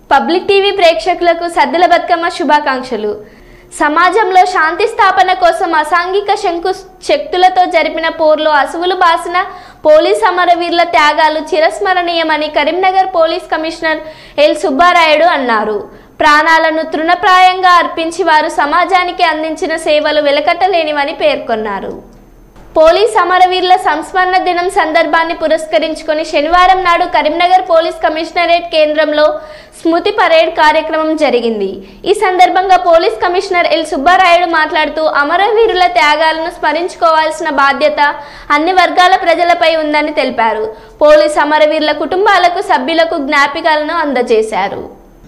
public TV ప్రేక్షకులకు సద్దుల బతుకమ్మ శుభాకాంక్షలు సమాజంలో శాంతి స్థాపన కోసం అసాంఘిక శంకు శక్తులతో జరిపిన పోర్లో అసువులు బాసిన పోలీస్ అమరవీరుల త్యాగాలు చిరస్మరణీయమని Karimnagar police commissioner L Subbarayudu అన్నారు ప్రాణాలను తృణప్రాయంగా అర్పించి వారు సమాజానికి అందించిన సేవలు వెలకట్టలేనివని పేర్కొన్నారు పోలీస్ అమరవీరుల సంస్మరణ దినం సందర్భాన్ని పురస్కరించుకొని శనివారం నాడు కరీంనగర్ పోలీస్ కమిషనరేట్ కేంద్రంలో స్మృతి పరేడ్ కార్యక్రమం జరిగింది ఈ సందర్భంగా పోలీస్ కమిషనర్ ఎల్ సుబ్బారాయుడు మాట్లాడుతూ అమరవీరుల త్యాగాలను స్మరించుకోవాల్సిన బాధ్యత అన్ని వర్గాల ప్రజలపై ఉందని తెలిపారు పోలీస్ అమరవీరుల కుటుంబాలకు సభ్యులకు జ్ఞాపికలను అందజేశారు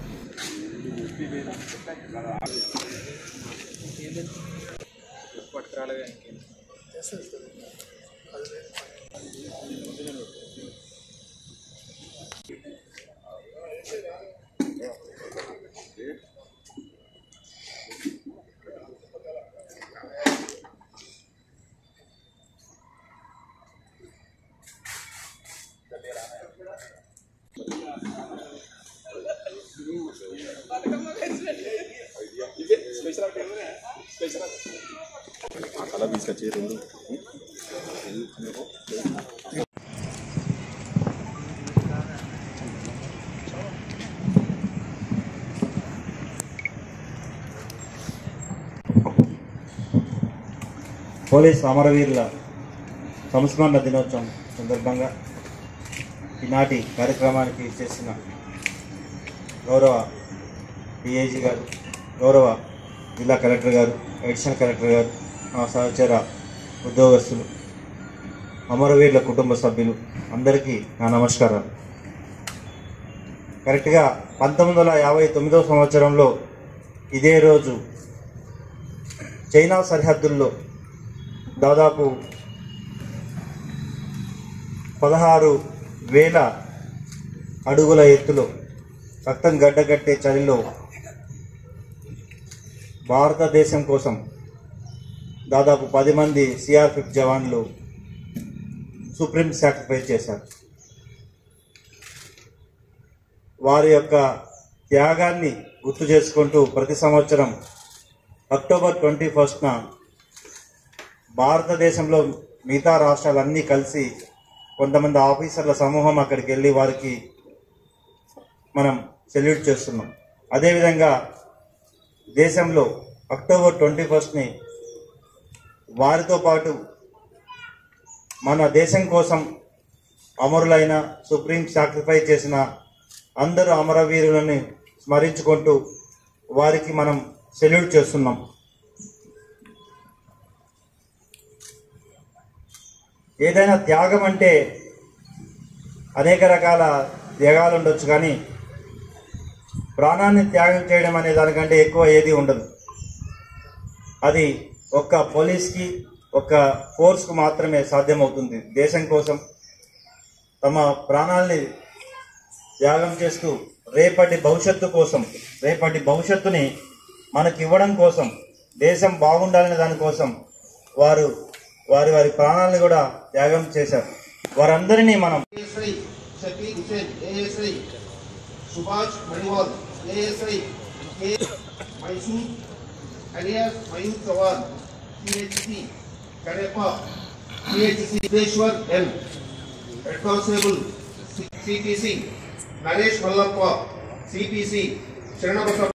అలా తీసుకొచ్చి రెండు పోలీస్ అమరవీరుల సంస్మరణ దినోత్సవం సందర్భంగా ఈనాటి కార్యక్రమానికి చేసిన గౌరవ డిఐజీ గారు గౌరవ జిల్లా కలెక్టర్ గారు అడిషనల్ కలెక్టర్ గారు మా సహచర ఉద్యోగస్తులు అమరవీరుల కుటుంబ సభ్యులు అందరికీ నా నమస్కారాలు కరెక్ట్గా పంతొమ్మిది వందల యాభై తొమ్మిదో సంవత్సరంలో ఇదే రోజు చైనా సరిహద్దుల్లో దాదాపు పదహారు వేల అడుగుల ఎత్తులో రక్తం గడ్డగట్టే చలిలో భారతదేశం కోసం దాదాపు పది మంది సిఆర్పిఎఫ్ జవాన్లు సుప్రీం సాక్రిఫైస్ చేశారు వారి యొక్క త్యాగాన్ని గుర్తు చేసుకుంటూ ప్రతి సంవత్సరం అక్టోబర్ ట్వంటీ ఫస్ట్న భారతదేశంలో మిగతా రాష్ట్రాలన్నీ కలిసి కొంతమంది ఆఫీసర్ల సమూహం అక్కడికి వెళ్ళి వారికి మనం సెల్యూట్ చేస్తున్నాం అదేవిధంగా దేశంలో అక్టోబర్ ట్వంటీ ఫస్ట్ని వారితో పాటు మన దేశం కోసం అమరులైన సుప్రీం సాక్రిఫైస్ చేసిన అందరూ అమరవీరులని స్మరించుకుంటూ వారికి మనం సెల్యూట్ చేస్తున్నాం ఏదైనా త్యాగం అంటే అనేక రకాల త్యాగాలు ఉండొచ్చు కానీ ప్రాణాన్ని త్యాగం చేయడం అనే దానికంటే ఎక్కువ ఏది ఉండదు అది ఒక్క పోలీస్కి ఒక్క ఫోర్స్కు మాత్రమే సాధ్యమవుతుంది దేశం కోసం తమ ప్రాణాల్ని త్యాగం చేస్తూ రేపటి భవిష్యత్తు కోసం రేపటి భవిష్యత్తుని మనకి ఇవ్వడం కోసం దేశం బాగుండాలనే దానికోసం వారు వారి వారి ప్రాణాలను కూడా త్యాగం చేశారు వారందరినీ మనం ASI Shakeel Hussain ASI Subhash Maniwal ASI K Mysore alias Mayur Chavan CHC Kadepa CHC Siddheshwar N head constable CPC Naresh Mallappa CPC శరణబస